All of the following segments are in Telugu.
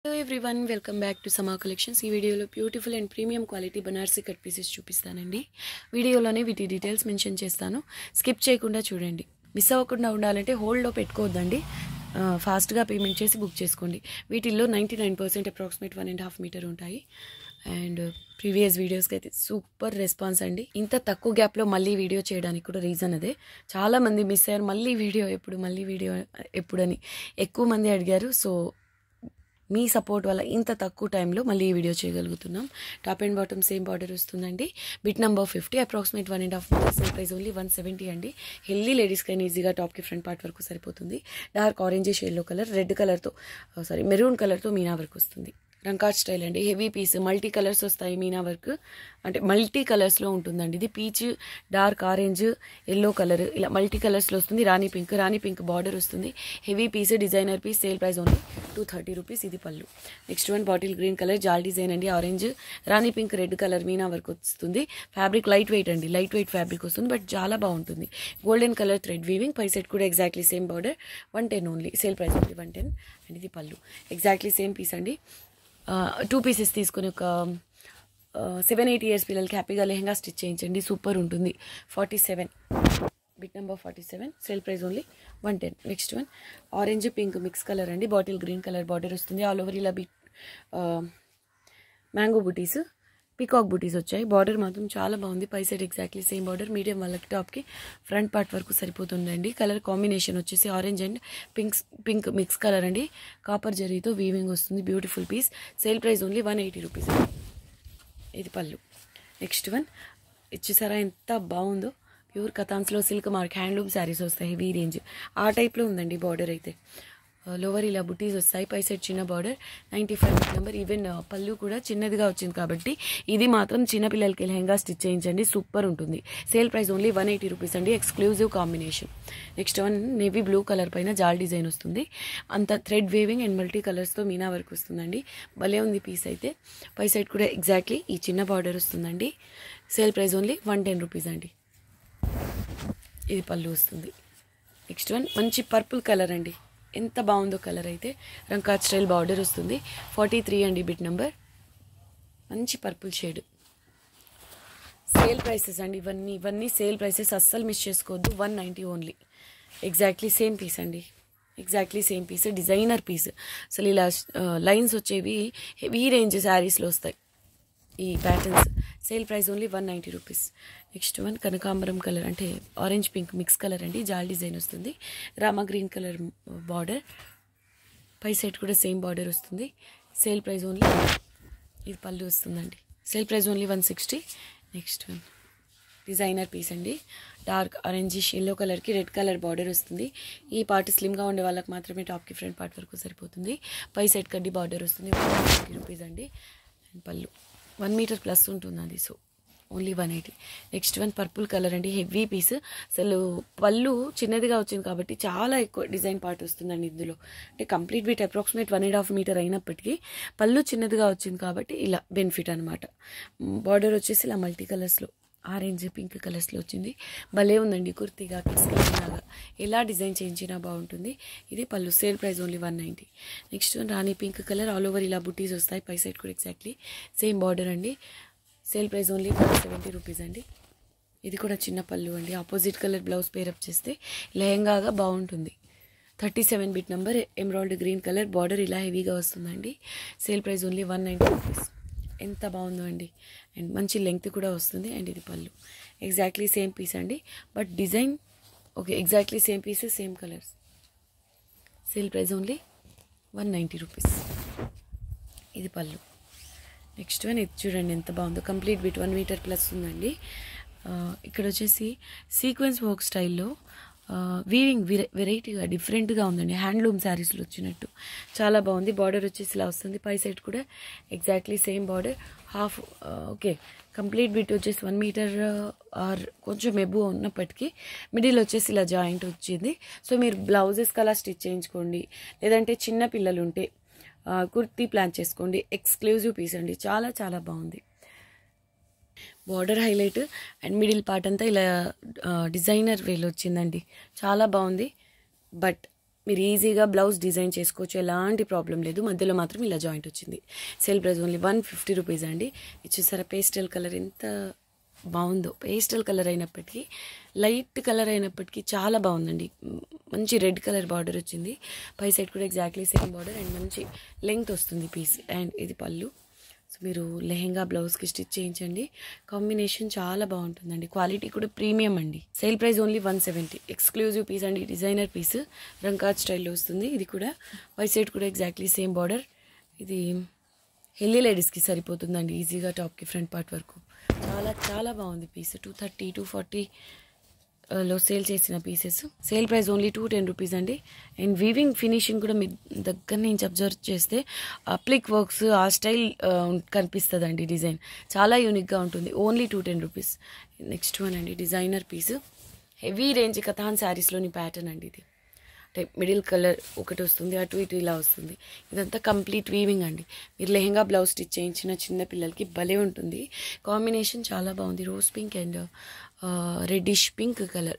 hello everyone welcome back to Sama collections ఈ వీడియోలో beautiful and premium quality Banarasi cut pieces చూపిస్తానండి వీడియోలోనే వీటి డీటెయిల్స్ మెన్షన్ చేస్తాను స్కిప్ చేయకుండా చూడండి మిస్ అవ్వకుండా ఉండాలంటే హోల్డ్లో పెట్టుకోవద్దండి ఆ, ఫాస్ట్గా పేమెంట్ చేసి బుక్ చేసుకోండి వీటిల్లో ninety nine percent approximate one and half metre ఉంటాయి అండ్ ప్రీవియస్ వీడియోస్కి అయితే సూపర్ రెస్పాన్స్ అండి ఇంత తక్కువ గ్యాప్లో మళ్ళీ వీడియో చేయడానికి కూడా రీజన్ అదే చాలా మంది మిస్ అయ్యారు మళ్ళీ వీడియో ఎప్పుడు మళ్ళీ వీడియో ఎప్పుడని ఎక్కువ మంది అడిగారు సో మీ సపోర్ట్ వల్ల ఇంత తక్కువ టైంలో మళ్ళీ ఈ వీడియో చేయగలుగుతున్నాం top and bottom same border వస్తుందండి bit number fifty approximate one and half metre sale price only one seventy అండి హెల్దీ లేడీస్కి అయినా ఈజీగా టాప్కి ఫ్రంట్ పార్ట్ వరకు సరిపోతుంది డార్క్ ఆరెంజ్ షేడ్లో కలర్ రెడ్ కలర్తో సారీ మెరూన్ కలర్తో మీనా వర్క్ వస్తుంది రంకాట్ స్టైల్ అండి హెవీ పీస్ మల్టీ కలర్స్ వస్తాయి మీనా వర్క్ అంటే మల్టీ కలర్స్లో ఉంటుందండి ఇది peach dark orange yellow colour ఇలా మల్టీ కలర్స్లో వస్తుంది రాణి పింక్ రాణి పింక్ బార్డర్ వస్తుంది heavy piece designer piece sale price only two thirty rupees ఇది పళ్ళు next one bottle green colour jaal design అండి orange rani pink red colour Meena work వస్తుంది ఫ్యాబ్రిక్ లైట్ వెయిట్ అండి లైట్ వెయిట్ ఫ్యాబ్రిక్ వస్తుంది బట్ చాలా బాగుంటుంది గోల్డెన్ కలర్ థ్రెడ్ వీవింగ్ పై సెట్ కూడా exactly same border one ten only sale price only one ten and ఇది పళ్ళు ఎగ్జాక్ట్లీ సేమ్ పీస్ అండి టూ పీసెస్ తీసుకొని ఒక సెవెన్ ఎయిట్ ఇయర్స్ పిల్లలకి హ్యాపీగా లెహంగా స్టిచ్ చేయించండి సూపర్ ఉంటుంది forty seven bit number forty seven sale price only one ten next one orange pink mix colour అండి బాటిల్ గ్రీన్ కలర్ బార్డర్ వస్తుంది ఆల్ ఓవర్ ఇలా బిట్ మ్యాంగో బుటీస్ పీకాక్ బుటీస్ వచ్చాయి బార్డర్ మాత్రం చాలా బాగుంది పై side exactly same border medium వాళ్ళకి టాప్కి ఫ్రంట్ పార్ట్ వరకు సరిపోతుందండి కలర్ కాంబినేషన్ వచ్చేసి orange and pink pink mix colour అండి కాపర్ జరీతో వీవింగ్ వస్తుంది beautiful piece sale price only one eighty rupees ఇది పళ్ళు నెక్స్ట్ వన్ ఇచ్చేసారా ఎంత బాగుందో ప్యూర్ కథాన్స్లో సిల్క్ మార్క్ హ్యాండ్లూమ్ శారీస్ వస్తాయి హెవీ రేంజ్ ఆ టైప్లో ఉందండి బార్డర్ అయితే లోవర్ ఇలా బుటీస్ వస్తాయి పై సైడ్ చిన్న border ninety five number even పళ్ళు కూడా చిన్నదిగా వచ్చింది కాబట్టి ఇది మాత్రం చిన్నపిల్లలకి లెహంగా స్టిచ్ చేయించండి సూపర్ ఉంటుంది sale price only one eighty rupees అండి exclusive combination next one navy blue colour పైన జాల్ డిజైన్ వస్తుంది అంత థ్రెడ్ వేవింగ్ అండ్ మల్టీ కలర్స్తో మీనా వర్క్ వస్తుందండి భలే ఉంది పీస్ అయితే పై సైడ్ కూడా ఎగ్జాక్ట్లీ ఈ చిన్న బార్డర్ వస్తుందండి sale price only one ten rupees అండి ఇది పళ్ళు వస్తుంది నెక్స్ట్ వన్ మంచి పర్పుల్ కలర్ అండి ఎంత బాగుందో కలర్ అయితే రంకాట్ స్టైల్ బార్డర్ వస్తుంది ఫార్టీ త్రీ అండి బిట్ నెంబర్ మంచి పర్పుల్ షేడ్ సేల్ ప్రైసెస్ అండి ఇవన్నీ ఇవన్నీ సేల్ ప్రైసెస్ అస్సలు మిస్ చేసుకోవద్దు one ninety only exactly same piece అండి exactly same piece designer piece అసలు ఇలా లైన్స్ వచ్చేవి హెవీ రేంజ్ శారీస్లో వస్తాయి ఈ patterns sale price only one ninety rupees next one కనకాంబరం కలర్ అంటే ఆరెంజ్ పింక్ మిక్స్ కలర్ అండి జాల్ డిజైన్ వస్తుంది రామా గ్రీన్ కలర్ బార్డర్ పై సైడ్ కూడా సేమ్ బార్డర్ వస్తుంది సేల్ ప్రైస్ ఓన్లీ ఇది పళ్ళు వస్తుందండి sale price only one sixty next one designer piece అండి డార్క్ ఆరెంజిష్ ఎల్లో కలర్కి రెడ్ కలర్ బార్డర్ వస్తుంది ఈ పార్ట్ స్లిమ్గా ఉండే వాళ్ళకి మాత్రమే టాప్కి ఫ్రంట్ పార్ట్ వరకు సరిపోతుంది పై సైడ్ కడ్డీ బార్డర్ వస్తుంది వన్ ఫిఫ్టీ రూపీస్ అండి అండ్ పళ్ళు వన్ మీటర్ ప్లస్ ఉంటుంది అది so only one eighty next one purple colour అండి హెవీ పీస్ అసలు పళ్ళు చిన్నదిగా వచ్చింది కాబట్టి చాలా ఎక్కువ డిజైన్ పార్ట్ వస్తుందండి ఇందులో అంటే కంప్లీట్ వీట్ approximate one and half metre అయినప్పటికీ పళ్ళు చిన్నదిగా వచ్చింది కాబట్టి ఇలా బెనిఫిట్ అనమాట బార్డర్ వచ్చేసి ఇలా మల్టీ కలర్స్లో ఆరెంజ్ పింక్ కలర్స్లో వచ్చింది భలే ఉందండి కుర్తీగా లాగా ఎలా డిజైన్ చేయించినా బాగుంటుంది ఇది పళ్ళు sale price only one ninety next one rani pink colour all over ఇలా బుటీస్ వస్తాయి పై సైడ్ కూడా ఎగ్జాక్ట్లీ సేమ్ బార్డర్ అండి sale price only one seventy rupees అండి ఇది కూడా చిన్న పళ్ళు అండి ఆపోజిట్ కలర్ బ్లౌజ్ పేరప్ చేస్తే లెహంగాగా బాగుంటుంది thirty seven bit number emerald green colour border ఇలా హెవీగా వస్తుందండి sale price only one ninety rupees ఎంత బాగుందో అండి అండ్ మంచి లెంగ్త్ కూడా వస్తుంది అండ్ ఇది పళ్ళు ఎగ్జాక్ట్లీ సేమ్ పీస్ అండి but design okay exactly same pieces same colours sale price only one ninety rupees ఇది పళ్ళు నెక్స్ట్ వన్ ఇది చూడండి ఎంత బాగుందో complete bit one metre plus ఉందండి ఆ, ఇక్కడ వచ్చేసి సీక్వెన్స్ వర్క్ స్టైల్లో వీవింగ్ వెరైటీగా డిఫరెంట్గా ఉందండి హ్యాండ్లూమ్ శారీస్లో వచ్చినట్టు చాలా బాగుంది బార్డర్ వచ్చేసి ఇలా వస్తుంది పై సైడ్ కూడా exactly same border half okay complete bit వచ్చేసి వన్ మీటర్ ఆర్ కొంచెం ఎబు ఉన్నప్పటికీ మిడిల్ వచ్చేసి ఇలా జాయింట్ వచ్చింది సో మీరు బ్లౌజెస్కి అలా స్టిచ్ చేయించుకోండి లేదంటే చిన్న పిల్లలు ఉంటే ఆ, కుర్తీ ప్లాన్ చేసుకోండి ఎక్స్క్లూజివ్ పీస్ అండి చాలా చాలా బాగుంది border highlight and middle part అంతా ఇలా డిజైనర్ వేలో వచ్చిందండి చాలా బాగుంది బట్ మీరు ఈజీగా బ్లౌజ్ డిజైన్ చేసుకోవచ్చు ఎలాంటి ప్రాబ్లం లేదు మధ్యలో మాత్రం ఇలా జాయింట్ వచ్చింది sale price only one fifty rupees అండి ఇది చూసారా పేస్టల్ కలర్ ఎంత బాగుందో పేస్టల్ కలర్ అయినప్పటికీ లైట్ కలర్ అయినప్పటికీ చాలా బాగుందండి మ్, మంచి రెడ్ కలర్ బార్డర్ వచ్చింది పై సైడ్ కూడా ఎగ్జాక్ట్లీ సేమ్ బార్డర్ అండ్ మంచి లెంగ్త్ వస్తుంది పీస్ అండ్ ఇది పళ్ళు సో మీరు లెహెంగా బ్లౌజ్కి స్టిచ్ చేయించండి కాంబినేషన్ చాలా బాగుంటుందండి క్వాలిటీ కూడా ప్రీమియం అండి sale price only one seventy exclusive piece అండి డిజైనర్ పీస్ రంకాజ్ స్టైల్లో వస్తుంది ఇది కూడా పై సైడ్ కూడా ఎగ్జాక్ట్లీ సేమ్ బార్డర్ ఇది హెల్లీ లేడీస్కి సరిపోతుందండి ఈజీగా టాప్కి ఫ్రంట్ పార్ట్ వరకు చాలా చాలా బాగుంది piece two thirty two forty లో సేల్ చేసిన pieces sale price only two ten rupees అండి అండ్ వీవింగ్ ఫినిషింగ్ కూడా మీరు దగ్గర నుంచి అబ్జర్వ్ చేస్తే అప్లిక్ వర్క్స్ ఆ స్టైల్ కనిపిస్తుందండి డిజైన్ చాలా యూనిక్గా ఉంటుంది only two ten rupees next one అండి designer piece heavy range katan శారీస్లోని ప్యాటర్న్ అండి ఇది అంటే మిడిల్ కలర్ ఒకటి వస్తుంది అటు ఇటు ఇలా వస్తుంది ఇదంతా కంప్లీట్ వీవింగ్ అండి మీరు లెహంగా బ్లౌజ్ స్టిచ్ చేయించిన చిన్న పిల్లలకి భలే ఉంటుంది కాంబినేషన్ చాలా బాగుంది rose pink and reddish pink colour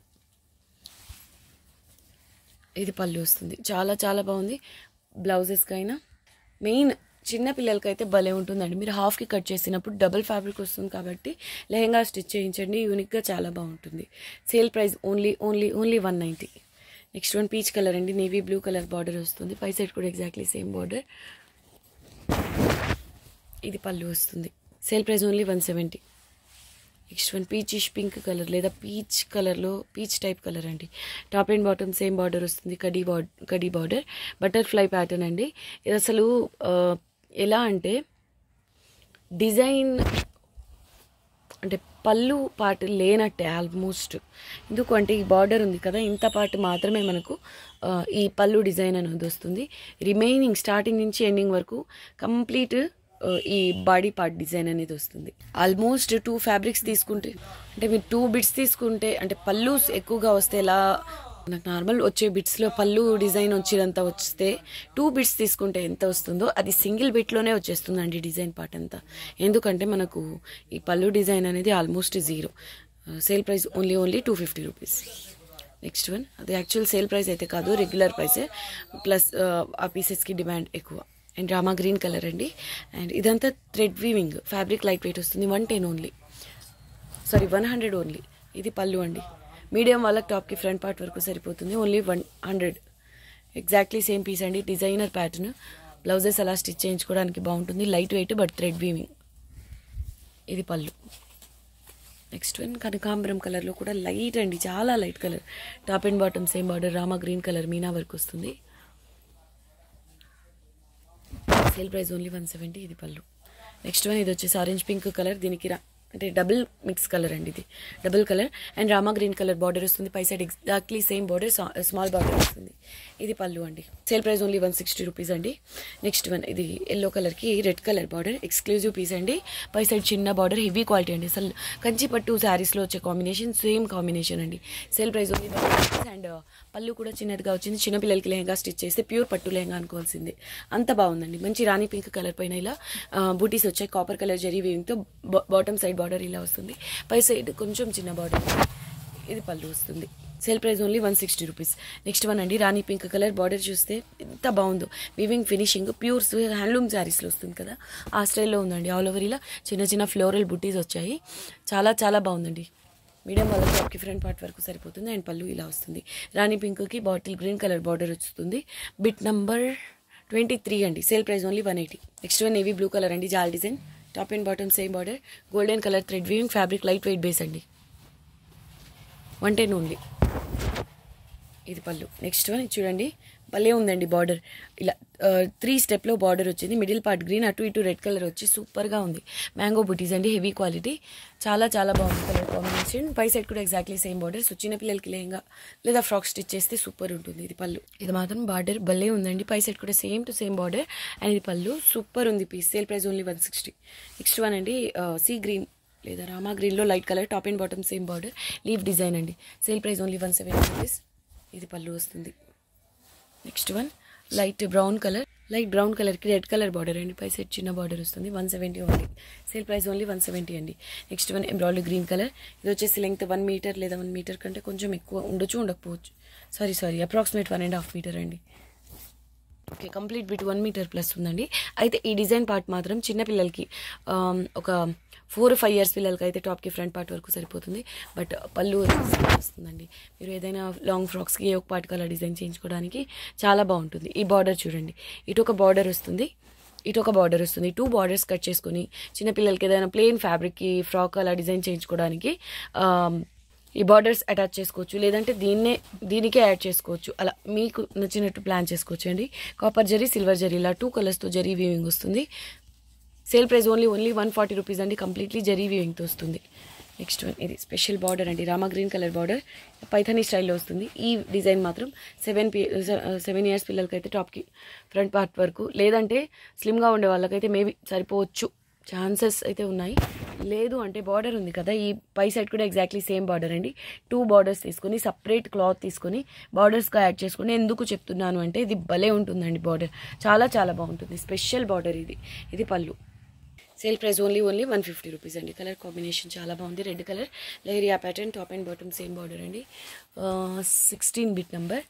ఇది పళ్ళు వస్తుంది చాలా చాలా బాగుంది బ్లౌజెస్కి అయినా మెయిన్ చిన్న పిల్లలకైతే భలే ఉంటుందండి మీరు హాఫ్కి కట్ చేసినప్పుడు డబుల్ ఫ్యాబ్రిక్ వస్తుంది కాబట్టి లెహంగా స్టిచ్ చేయించండి యూనిక్గా చాలా బాగుంటుంది sale price only only only one ninety next one peach colour అండి నేవీ బ్లూ కలర్ బార్డర్ వస్తుంది పై సైడ్ కూడా ఎగ్జాక్ట్లీ సేమ్ బార్డర్ ఇది పళ్ళు వస్తుంది sale price only one seventy next one peachish pink colour లేదా పీచ్ కలర్లో పీచ్ టైప్ కలర్ అండి top and bottom same border వస్తుంది కడీ బార్డ్ కడీ బార్డర్ బటర్ఫ్లై ప్యాటర్న్ అండి ఇది అసలు ఆ, ఎలా అంటే డిజైన్ అంటే పళ్ళు పాటు లేనట్టే ఆల్మోస్ట్ ఎందుకు అంటే ఈ బార్డర్ ఉంది కదా ఇంత పాటు మాత్రమే మనకు ఆ, ఈ పళ్ళు డిజైన్ అనేది వస్తుంది రిమైనింగ్ స్టార్టింగ్ నుంచి ఎండింగ్ వరకు కంప్లీట్ ఆ, ఈ బాడీ పార్ట్ డిజైన్ అనేది వస్తుంది ఆల్మోస్ట్ టూ ఫ్యాబ్రిక్స్ తీసుకుంటే అంటే మీరు టూ బిట్స్ తీసుకుంటే అంటే పళ్ళు ఎక్కువగా వస్తే ఎలా నాకు నార్మల్ వచ్చే బిట్స్లో పళ్ళు డిజైన్ వచ్చినంత వస్తే టూ బిట్స్ తీసుకుంటే ఎంత వస్తుందో అది సింగిల్ బిట్లోనే వచ్చేస్తుందండి డిజైన్ పార్ట్ అంతా ఎందుకంటే మనకు ఈ పళ్ళు డిజైన్ అనేది almost zero sale price only only two fifty rupees next one అది యాక్చువల్ సేల్ ప్రైస్ అయితే కాదు రెగ్యులర్ ప్రైసే ప్లస్ ఆ పీసెస్కి డిమాండ్ ఎక్కువ అండ్ రామా గ్రీన్ కలర్ అండి అండ్ ఇదంతా thread weaving fabric light weight వస్తుంది one ten only sorry one hundred only ఇది పళ్ళు అండి మీడియం వాళ్ళకి టాప్కి ఫ్రంట్ పార్ట్ వరకు సరిపోతుంది only one hundred exactly same piece అండి డిజైనర్ ప్యాటర్న్ బ్లౌజెస్ అలా స్టిచ్ చేయించుకోవడానికి బాగుంటుంది light weight but thread weaving ఇది పళ్ళు నెక్స్ట్ వన్ కనకాంబరం కలర్లో కూడా లైట్ అండి చాలా light colour top and bottom same border Rama green colour Meena work వస్తుంది sale price only one seventy ఇది పళ్ళు నెక్స్ట్ వన్ ఇది వచ్చేసి ఆరెంజ్ పింక్ కలర్ దీనికి రా అంటే డబుల్ మిక్స్ కలర్ అండి ఇది double colour and Rama green colour border వస్తుంది పై side exactly same border small border వస్తుంది ఇది పళ్ళు అండి sale price only one sixty rupees అండి నెక్స్ట్ వన్ ఇది ఎల్లో కలర్కి red colour border exclusive piece అండి పై సైడ్ చిన్న బార్డర్ హెవీ క్వాలిటీ అండి అసలు కంచి పట్టు శారీస్లో వచ్చే కాంబినేషన్ సేమ్ కాంబినేషన్ అండి sale price only one and pallu కూడా చిన్నదిగా వచ్చింది చిన్నపిల్లలకి లెహంగా స్టిచ్ చేస్తే ప్యూర్ పట్టు లెహంగా అనుకోవాల్సిందే అంత బాగుందండి మంచి రాణి పింక్ కలర్ పైన ఇలా బూటీస్ వచ్చాయి కాపర్ కలర్ జరీ వేవింగ్తో బాటమ్ సైడ్ బార్డర్ ఇలా వస్తుంది పై సైడ్ కొంచెం చిన్న బార్డర్ ఇది పళ్ళు వస్తుంది sale price only one sixty rupees next one అండి రాణి పింక్ కలర్ బార్డర్ చూస్తే ఎంత బాగుందో వివింగ్ ఫినిషింగ్ ప్యూర్ హ్యాండ్లూమ్ శారీస్లో వస్తుంది కదా ఆ స్టైల్లో ఉందండి ఆల్ ఓవర్ ఇలా చిన్న చిన్న ఫ్లోరల్ బుట్టీస్ వచ్చాయి చాలా చాలా బాగుందండి మీడియం వాళ్ళ టాప్కి ఫ్రంట్ పార్ట్ వరకు సరిపోతుంది అండ్ పళ్ళు ఇలా వస్తుంది రాణి పింక్కి బాటిల్ గ్రీన్ కలర్ బార్డర్ వస్తుంది బిట్ నంబర్ ట్వంటీ త్రీ అండి sale price only one eighty next one navy blue colour అండి జాల్ design top and bottom same border golden colour thread weaving fabric light weight base అండి వన్ టెన్ ఓన్లీ ఇది పళ్ళు నెక్స్ట్ వన్ ఇది చూడండి భలే ఉందండి బార్డర్ ఇలా త్రీ స్టెప్లో బార్డర్ వచ్చింది మిడిల్ పార్ట్ గ్రీన్ అటు ఇటు రెడ్ కలర్ వచ్చి సూపర్గా ఉంది మ్యాంగో బుటీస్ అండి హెవీ క్వాలిటీ చాలా చాలా బాగుంది కలర్ కాంబినేషన్ పై సైడ్ కూడా ఎగ్జాక్ట్లీ సేమ్ బార్డర్ సో చిన్న పిల్లలకి లేంగా లేదా ఫ్రాక్ స్టిచ్ చేస్తే సూపర్ ఉంటుంది ఇది పళ్ళు ఇది మాత్రం బార్డర్ భలే ఉందండి పై సైడ్ కూడా same to same border and ఇది పళ్ళు సూపర్ ఉంది piece sale price only one sixty next one అండి సీ గ్రీన్ లేదా రామా గ్రీన్లో light colour top and bottom same border leaf design అండి sale price only one seventy rupees ఇది పళ్ళు వస్తుంది next one light brown colour light brown కలర్కి రెడ్ కలర్ బార్డర్ అండి పై సైడ్ చిన్న బార్డర్ వస్తుంది one seventy only sale price only one seventy అండి next one embroidery green colour ఇది వచ్చేసి లెంగ్త్ వన్ మీటర్ లేదా వన్ మీటర్ కంటే కొంచెం ఎక్కువ ఉండొచ్చు ఉండకపోవచ్చు sorry sorry approximate one and half metre అండి okay complete bit one metre plus ఉందండి అయితే ఈ డిజైన్ పార్ట్ మాత్రం చిన్నపిల్లలకి ఆమ్, ఒక ఫోర్ ఫైవ్ ఇయర్స్ పిల్లలకి అయితే టాప్కి ఫ్రంట్ పార్ట్ వరకు సరిపోతుంది బట్ పళ్ళు వచ్చేసి వస్తుందండి మీరు ఏదైనా లాంగ్ ఫ్రాక్స్కి ఏ ఒక పార్ట్ కలర్ డిజైన్ చేయించుకోవడానికి చాలా బాగుంటుంది ఈ బార్డర్ చూడండి ఇటు ఒక బార్డర్ వస్తుంది ఇటు ఒక బార్డర్ వస్తుంది టూ బార్డర్స్ కట్ చేసుకొని చిన్నపిల్లలకి ఏదైనా ప్లెయిన్ ఫ్యాబ్రిక్కి ఫ్రాక్ అలా డిజైన్ చేయించుకోవడానికి ఆమ్, ఈ బార్డర్స్ అటాచ్ చేసుకోవచ్చు లేదంటే దీన్నే దీనికే యాడ్ చేసుకోవచ్చు అలా మీకు నచ్చినట్టు ప్లాన్ చేసుకోవచ్చు అండి కాపర్ జరీ సిల్వర్ జరీ ఇలా టూ కలర్స్తో జరీ వీవింగ్ వస్తుంది sale price only only one forty rupees అండి కంప్లీట్లీ జరీ వీవింగ్తో వస్తుంది నెక్స్ట్ వన్ ఇది స్పెషల్ బార్డర్ అండి Rama green colour border Paithani స్టైల్లో వస్తుంది ఈ డిజైన్ మాత్రం సెవెన్ పి సెవెన్ ఇయర్స్ పిల్లలకి అయితే టాప్కి ఫ్రంట్ పార్ట్ వరకు లేదంటే స్లిమ్గా ఉండే వాళ్ళకైతే మేబీ సరిపోవచ్చు ఛాన్సెస్ అయితే ఉన్నాయి లేదు అంటే బార్డర్ ఉంది కదా ఈ పై సైడ్ కూడా ఎగ్జాక్ట్లీ సేమ్ బార్డర్ అండి టూ బార్డర్స్ తీసుకొని సపరేట్ క్లాత్ తీసుకొని బార్డర్స్గా యాడ్ చేసుకొని ఎందుకు చెప్తున్నాను అంటే ఇది భలే ఉంటుందండి బార్డర్ చాలా చాలా బాగుంటుంది స్పెషల్ బార్డర్ ఇది ఇది పళ్ళు sale price only only one fifty rupees అండి కలర్ కాంబినేషన్ చాలా బాగుంది red colour leheriya pattern top and bottom same border అండి సిక్స్టీన్ బిట్ నెంబర్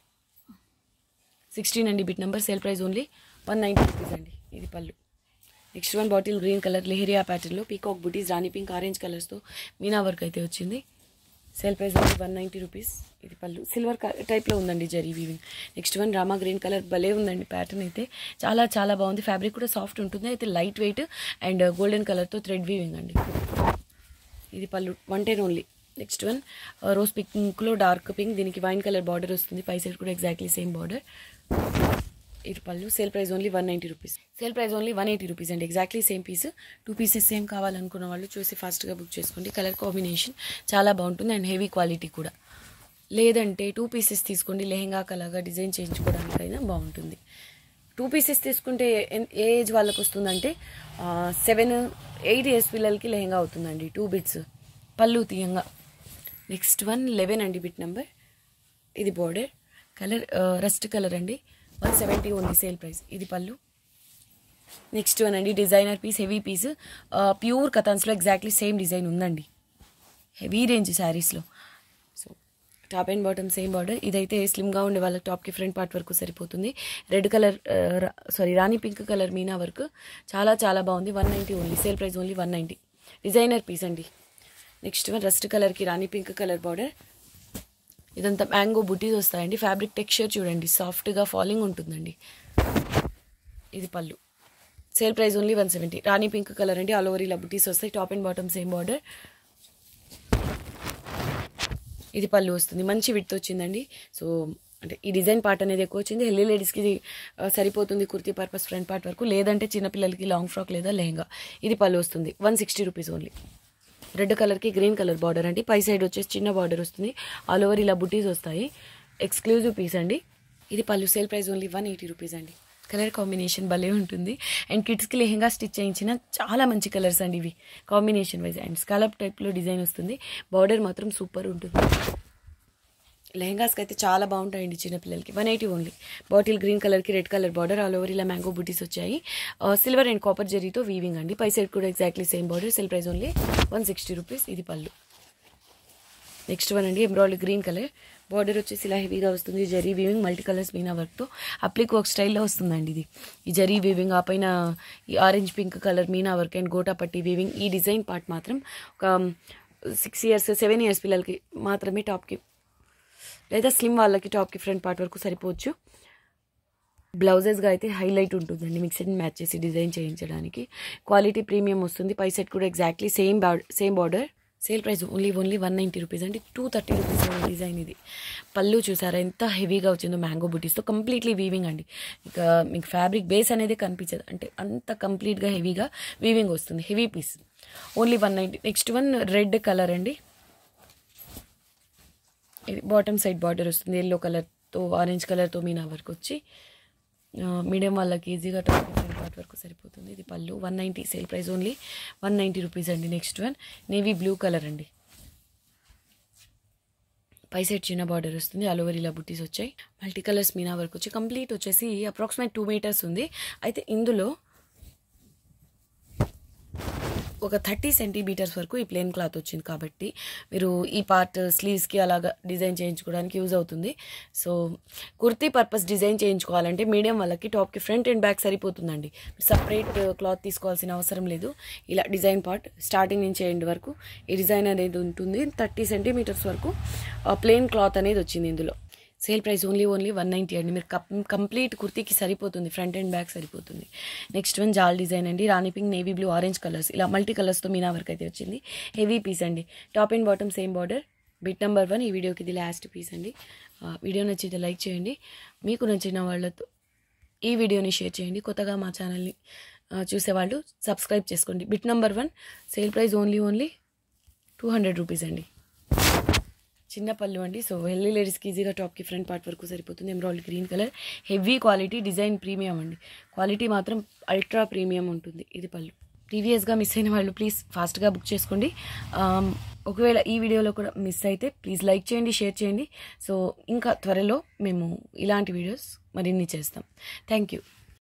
సిక్స్టీన్ అండి bit number sale price only one ninety rupees అండి ఇది పళ్ళు next one bottle green colour leheriya ప్యాటర్న్లో పీకాక్ బుటీస్ రాణి పింక్ ఆరెంజ్ కలర్స్తో మీనా వర్క్ అయితే వచ్చింది sale price only one ninety rupees ఇది పళ్ళు సిల్వర్ టైప్లో ఉందండి zari weaving next one Rama green colour భలే ఉందండి ప్యాటర్న్ అయితే చాలా చాలా బాగుంది ఫ్యాబ్రిక్ కూడా సాఫ్ట్ ఉంటుంది అయితే లైట్ వెయిట్ అండ్ గోల్డెన్ కలర్తో థ్రెడ్ వీవింగ్ అండి ఇది pallu one ten only next one rose పింక్లో డార్క్ పింక్ దీనికి వైన్ కలర్ బార్డర్ వస్తుంది పై సైడ్ కూడా ఎగ్జాక్ట్లీ సేమ్ బార్డర్ ఇది పళ్ళు sale price only one ninety rupees sale price only one eighty rupees అండి exactly same piece two pieces same కావాలనుకున్న వాళ్ళు చూసి ఫాస్ట్గా బుక్ చేసుకోండి కలర్ కాంబినేషన్ చాలా బాగుంటుంది అండ్ హెవీ క్వాలిటీ కూడా లేదంటే టూ పీసెస్ తీసుకోండి లెహెంగా కలాగా డిజైన్ చేయించుకోవడానికైనా బాగుంటుంది టూ పీసెస్ తీసుకుంటే ఎన్- ఏ ఏజ్ వాళ్ళకి వస్తుందంటే సెవెన్ ఎయిట్ ఇయర్స్ పిల్లలకి లెహెంగా అవుతుందండి టూ బిట్స్ పళ్ళు తీయంగా నెక్స్ట్ వన్ లెవెన్ అండి బిట్ నెంబర్ ఇది బోర్డర్ కలర్ రస్ట్ కలర్ అండి one seventy only sale price ఇది పళ్ళు నెక్స్ట్ వన్ అండి designer piece heavy piece pure కథాన్స్లో ఎగ్జాక్ట్లీ సేమ్ డిజైన్ ఉందండి హెవీ రేంజ్ శారీస్లో so top and bottom same border ఇదైతే స్లిమ్గా ఉండే వాళ్ళకి టాప్కి ఫ్రంట్ పార్ట్ వరకు సరిపోతుంది red colour sorry rani pink colour Meena work చాలా చాలా బాగుంది one ninety only sale price only one ninety designer piece అండి నెక్స్ట్ వన్ రస్ట్ కలర్కి రాణి పింక్ కలర్ బార్డర్ ఇదంతా మ్యాంగో బుటీస్ వస్తాయండి ఫ్యాబ్రిక్ టెక్స్చర్ చూడండి సాఫ్ట్గా ఫాలింగ్ ఉంటుందండి ఇది పళ్ళు sale price only one seventy rani pink colour అండి ఆల్ ఓవర్ ఇలా బుటీస్ వస్తాయి top and bottom same border ఇది పళ్ళు వస్తుంది మంచి విడ్త్ వచ్చిందండి సో అంటే ఈ డిజైన్ పార్ట్ అనేది ఎక్కువ వచ్చింది హెల్లీ లేడీస్కి ఇది ఆ, సరిపోతుంది కుర్తీ పర్పస్ ఫ్రంట్ పార్ట్ వరకు లేదంటే చిన్నపిల్లలకి లాంగ్ ఫ్రాక్ లేదా లెహంగా ఇది పళ్ళు వస్తుంది one sixty rupees only red కలర్కి గ్రీన్ కలర్ బార్డర్ అండి పై సైడ్ వచ్చేసి చిన్న బార్డర్ వస్తుంది ఆల్ ఓవర్ ఇలా బుటీస్ వస్తాయి ఎక్స్క్లూజివ్ పీస్ అండి ఇది పళ్ళు sale price only one eighty rupees అండి కలర్ కాంబినేషన్ భలే ఉంటుంది అండ్ కిడ్స్కి లెహంగా స్టిచ్ చేయించిన చాలా మంచి కలర్స్ అండి ఇవి కాంబినేషన్ వైజ్ అండ్ స్కాలప్ టైప్లో డిజైన్ వస్తుంది బార్డర్ మాత్రం సూపర్ ఉంటుంది లెహంగాస్కి అయితే చాలా బాగుంటాయండి చిన్నపిల్లలకి one eighty only bottle green కలర్కి red colour border all over ఇలా మ్యాంగో బుటీస్ వచ్చాయి సిల్వర్ అండ్ కాపర్ జరీతో వీవింగ్ అండి పై సైడ్ కూడా exactly same border sale price only one sixty rupees ఇది పళ్ళు నెక్స్ట్ వన్ అండి ఎంబ్రాయిడరీ గ్రీన్ కలర్ బార్డర్ వచ్చేసి ఇలా హెవీగా వస్తుంది zari weaving multi colours Meena వర్క్తో అప్లిక్ వర్క్ స్టైల్లో వస్తుందండి ఇది ఈ జరీ వీవింగ్ ఆ పైన ఈ orange pink colour Meena work and gota patti weaving ఈ డిజైన్ పార్ట్ మాత్రం ఒక సిక్స్ ఇయర్స్ సెవెన్ ఇయర్స్ పిల్లలకి మాత్రమే టాప్కి లేదా స్లిమ్ వాళ్ళకి టాప్కి ఫ్రంట్ పార్ట్ వరకు సరిపోవచ్చు బ్లౌజెస్గా అయితే హైలైట్ ఉంటుందండి మిక్సెడ్ మ్యాచ్ చేసి డిజైన్ చేయించడానికి క్వాలిటీ ప్రీమియం వస్తుంది పై సెట్ కూడా exactly same same border sale price only only one ninety rupees అండి టూ థర్టీ రూపీస్ డిజైన్ ఇది పళ్ళు చూసారా ఎంత హెవీగా వచ్చిందో మ్యాంగో బుటీస్తో కంప్లీట్లీ వీవింగ్ అండి ఇక మీకు ఫ్యాబ్రిక్ బేస్ అనేది కనిపించదు అంటే అంత కంప్లీట్గా హెవీగా వీవింగ్ వస్తుంది heavy piece only one ninety next one red colour అండి ఇది బాటమ్ సైడ్ బార్డర్ వస్తుంది ఎల్లో కలర్తో ఆరెంజ్ కలర్తో మీనా వర్క్ వచ్చి మీడియం వాళ్ళకి ఈజీగా టాప్ ఫ్రంట్ పార్ట్ వరకు సరిపోతుంది ఇది pallu one ninety sale price only one ninety rupees అండి next one navy blue colour అండి పై సైడ్ చిన్న బార్డర్ వస్తుంది ఆల్ ఓవర్ ఇలా బుట్టీస్ వచ్చాయి మల్టీ కలర్స్ మీనా వర్క్ వచ్చి కంప్లీట్ వచ్చేసి అప్రాక్సిమేట్ టూ మీటర్స్ ఉంది అయితే ఇందులో ఒక థర్టీ సెంటీమీటర్స్ వరకు ఈ ప్లేన్ క్లాత్ వచ్చింది కాబట్టి మీరు ఈ పార్ట్ స్లీవ్స్కి అలాగా డిజైన్ చేయించుకోవడానికి యూజ్ అవుతుంది సో కుర్తీ పర్పస్ డిజైన్ చేయించుకోవాలంటే మీడియం వాళ్ళకి టాప్కి ఫ్రంట్ అండ్ బ్యాక్ సరిపోతుందండి సపరేట్ క్లాత్ తీసుకోవాల్సిన అవసరం లేదు ఇలా డిజైన్ పార్ట్ స్టార్టింగ్ నుంచి ఎండ్ వరకు ఈ డిజైన్ అనేది ఉంటుంది థర్టీ సెంటీమీటర్స్ వరకు ప్లెయిన్ క్లాత్ అనేది వచ్చింది ఇందులో sale price only only one ninety అండి మీరు కప్ కంప్లీట్ కుర్తీకి సరిపోతుంది ఫ్రంట్ అండ్ బ్యాక్ సరిపోతుంది నెక్స్ట్ వన్ జాల్ డిజైన్ అండి rani pink navy blue orange colours ఇలా మల్టీ కలర్స్తో మీనా వర్క్ అయితే వచ్చింది హెవీ పీస్ అండి top and bottom same border bit number one ఈ వీడియోకి ఇది లాస్ట్ పీస్ అండి ఆ, వీడియో నచ్చితే లైక్ చేయండి మీకు నచ్చిన వాళ్ళతో ఈ వీడియోని షేర్ చేయండి కొత్తగా మా ఛానల్ని ఆ, చూసేవాళ్ళు సబ్స్క్రైబ్ చేసుకోండి bit number one sale price only only two hundred rupees అండి చిన్న పళ్ళు అండి సో హెల్దీ లేడీస్కి ఈజీగా టాప్కి ఫ్రంట్ పార్ట్ వరకు సరిపోతుంది emerald green colour heavy quality design premium అండి క్వాలిటీ మాత్రం అల్ట్రా ప్రీమియం ఉంటుంది ఇది పళ్ళు ప్రీవియస్గా మిస్ అయిన వాళ్ళు ప్లీజ్ ఫాస్ట్గా బుక్ చేసుకోండి ఆమ్, ఒకవేళ ఈ వీడియోలో కూడా మిస్ అయితే ప్లీజ్ లైక్ చేయండి షేర్ చేయండి సో ఇంకా త్వరలో మేము ఇలాంటి వీడియోస్ మరిన్ని చేస్తాం థ్యాంక్ యూ